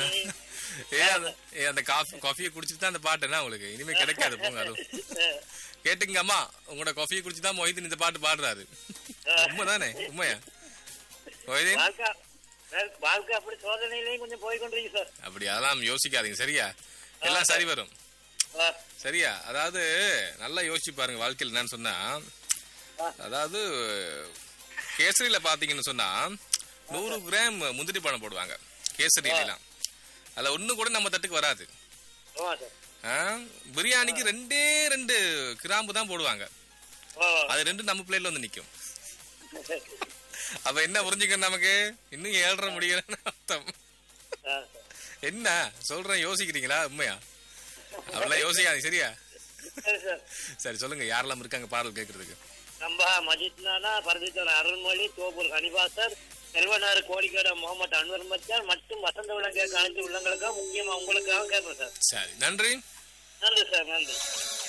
ஏ அந்த ஏ அந்த காஃபி காஃபியை குடிச்சிட்டு தான் அந்த பாட்டு என்ன உங்களுக்கு இனிமே கிடைக்காது போங்க அதுவும் கேட்டுங்க அம்மா உங்களோட காஃபியை குடிச்சு தான் மொஹிதீன் இந்த பாட்டு பாடுறாரு உண்மைதானே உண்மையா மொஹிதீன் வாழ்க்கை வாழ்க்கை அப்படி சோதனையிலையும் கொஞ்சம் போய் கொண்டிருக்கு சார் அப்படி அதெல்லாம் யோசிக்காதீங்க சரியா எல்லாம் சரி வரும் ஆ, சரியா அதாவது நல்லா யோசிச்சு பாருங்க வாழ்க்கையில் என்னன்னு சொன்னா அதாவது கேசரியில பாத்தீங்கன்னு சொன்னா நூறு கிராம் முந்திரி பழம் போடுவாங்க கேசரிலாம் அதுல ஒண்ணு கூட நம்ம தட்டுக்கு வராது ஆமா சார் ஆ, பிரியாணிக்கு ரெண்டே ரெண்டு கிராம்பு தான் போடுவாங்க ஆ, அது ரெண்டும் நம்ம பிளேட்ல வந்து நிக்கும் அப்ப என்ன புரிஞ்சுக்கணும் நமக்கு இன்னும் ஏழ்ற முடியலன்னு அர்த்தம் ஆ, என்ன சொல்றேன் யோசிக்கிறீங்களா உண்மையா அப்படிலாம் யோசிக்காதீங்க சரியா சரி சார் சரி சொல்லுங்க யாரெல்லாம் இருக்காங்க பாடல் கேட்கறதுக்கு நம்பா மஜித் நானா பரதித்தன் அருள்மொழி தோப்பூர் ஹனிபாசர் செல்வனாறு கோடிக்கேட முகமது அன்வர் மச்சான் மற்றும் வசந்த விளங்க அனைத்து உள்ளங்களுக்காக முக்கியமா உங்களுக்காக கேட்பேன் சார் சரி நன்றி நன்றி சார் நன்றி